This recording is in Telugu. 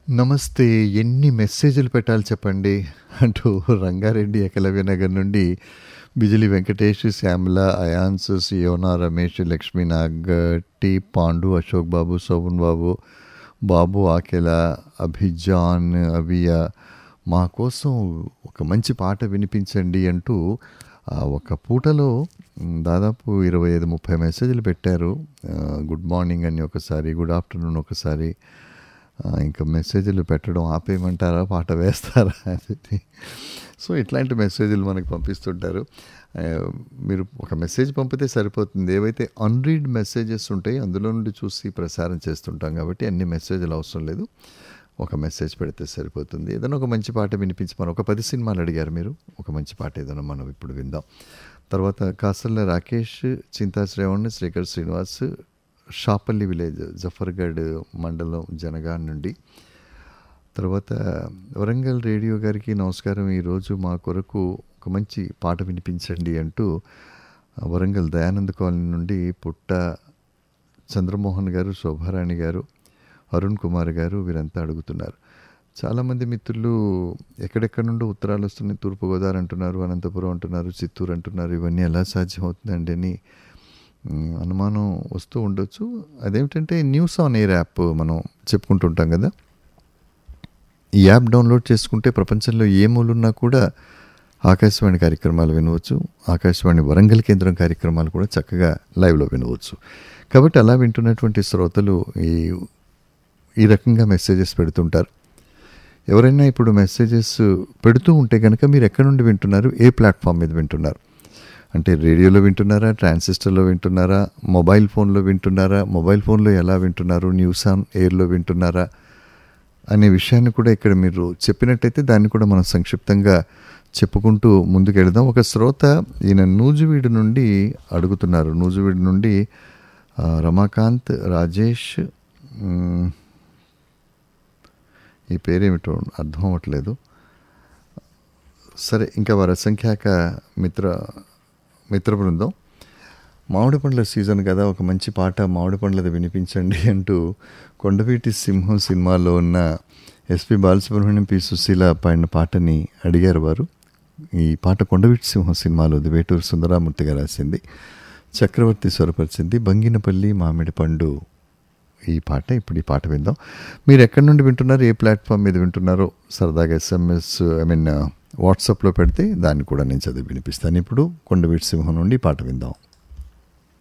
నమస్తే ఎన్ని మెసేజ్లు పెట్టాలి చెప్పండి అంటూ రంగారెడ్డి ఏకలవ్య నగర్ నుండి బిజిలి వెంకటేష్ శ్యామల అయాన్స్ సియోనా రమేష్ లక్ష్మీ నాగ్ టి పాండు అశోక్ బాబు శోభన్ బాబు బాబు ఆకెల అభిజాన్ అవియా మా కోసం ఒక మంచి పాట వినిపించండి అంటూ ఆ, ఒక పూటలో మ్, దాదాపు ఇరవై ఐదు ముప్పై మెసేజ్లు పెట్టారు ఆ, గుడ్ మార్నింగ్ అని ఒకసారి గుడ్ ఆఫ్టర్నూన్ ఒకసారి ఆ, ఇంకా మెసేజ్లు పెట్టడం ఆపేయమంటారా పాట వేస్తారా అనేది సో ఇట్లాంటి మెసేజ్లు మనకు పంపిస్తుంటారు ఆ, మీరు ఒక మెసేజ్ పంపితే సరిపోతుంది ఏవైతే అన్రీడ్ మెసేజెస్ ఉంటాయి అందులో నుండి చూసి ప్రసారం చేస్తుంటాం కాబట్టి అన్ని మెసేజ్లు అవసరం లేదు ఒక మెసేజ్ పెడితే సరిపోతుంది ఏదైనా ఒక మంచి పాట వినిపించమని ఒక పది సినిమాలు అడిగారు మీరు ఒక మంచి పాట ఏదైనా మనం ఇప్పుడు విందాం తర్వాత కాసర్ల రాకేష్ చింతా శ్రేవణ్ శ్రీకర్ శ్రీనివాస్ షాపల్లి విలేజ్ జఫర్గఢ్ మండలం జనగాన్ నుండి తర్వాత వరంగల్ రేడియో గారికి నమస్కారం ఈరోజు మా కొరకు ఒక మంచి పాట వినిపించండి అంటూ వరంగల్ దయానంద్ కాలనీ నుండి పుట్ట చంద్రమోహన్ గారు శోభారాణి గారు అరుణ్ కుమార్ గారు వీరంతా అడుగుతున్నారు చాలామంది మిత్రులు ఎక్కడెక్కడ నుండో ఉత్తరాలు వస్తున్నాయి తూర్పుగోదావరి అంటున్నారు అనంతపురం అంటున్నారు చిత్తూరు అంటున్నారు ఇవన్నీ ఎలా సాధ్యమవుతుందండి అని మ్, అనుమానం వస్తూ ఉండొచ్చు అదేమిటంటే న్యూస్ ఆన్ ఎయిర్ యాప్ మనం చెప్పుకుంటుంటాం కదా ఈ యాప్ డౌన్లోడ్ చేసుకుంటే ప్రపంచంలో ఏ మూలున్నా కూడా ఆకాశవాణి కార్యక్రమాలు వినవచ్చు ఆకాశవాణి వరంగల్ కేంద్రం కార్యక్రమాలు కూడా చక్కగా లైవ్లో వినవచ్చు కాబట్టి అలా వింటున్నటువంటి శ్రోతలు ఈ ఈ రకంగా మెసేజెస్ పెడుతుంటారు ఎవరైనా ఇప్పుడు మెసేజెస్ పెడుతూ ఉంటే కనుక మీరు ఎక్కడి నుండి వింటున్నారు ఏ ప్లాట్ఫామ్ మీద వింటున్నారు అంటే రేడియోలో వింటున్నారా ట్రాన్సిస్టర్లో వింటున్నారా మొబైల్ ఫోన్లో వింటున్నారా మొబైల్ ఫోన్లో ఎలా వింటున్నారు న్యూస్ ఆన్ ఎయిర్లో వింటున్నారా అనే విషయాన్ని కూడా ఇక్కడ మీరు చెప్పినట్టయితే దాన్ని కూడా మనం సంక్షిప్తంగా చెప్పుకుంటూ ముందుకెళ్దాం ఒక శ్రోత ఈయన నూజువీడు నుండి అడుగుతున్నారు నూజువీడు నుండి ఆ, రమాకాంత్ రాజేష్ మ్, ఈ పేరేమిటో అర్థం అవ్వట్లేదు సరే ఇంకా వారి అసంఖ్యాక మిత్ర మిత్ర బృందం మామిడి పండ్ల సీజన్ కదా ఒక మంచి పాట మామిడి పండ్లది వినిపించండి అంటూ కొండవీటి సింహం సినిమాలో ఉన్న ఎస్పి బాలసుబ్రహ్మణ్యం పి సుశీల పాడిన పాటని అడిగారు వారు ఈ పాట కొండవీటి సింహం సినిమాలోది వేటూరు సుందరామూర్తి గారు రాసింది చక్రవర్తి స్వరపరిచింది బంగినపల్లి మామిడి పండు ఈ పాట ఇప్పుడు ఈ పాట విందాం మీరు ఎక్కడి నుండి వింటున్నారు ఏ ప్లాట్ఫామ్ మీద వింటున్నారో సరదాగా ఎస్ఎంఎస్ ఐ మీన్ వాట్సాప్లో పెడితే దాన్ని కూడా నేను చదివి వినిపిస్తాను ఇప్పుడు కొండవీటి సింహం నుండి ఈ పాట విందాం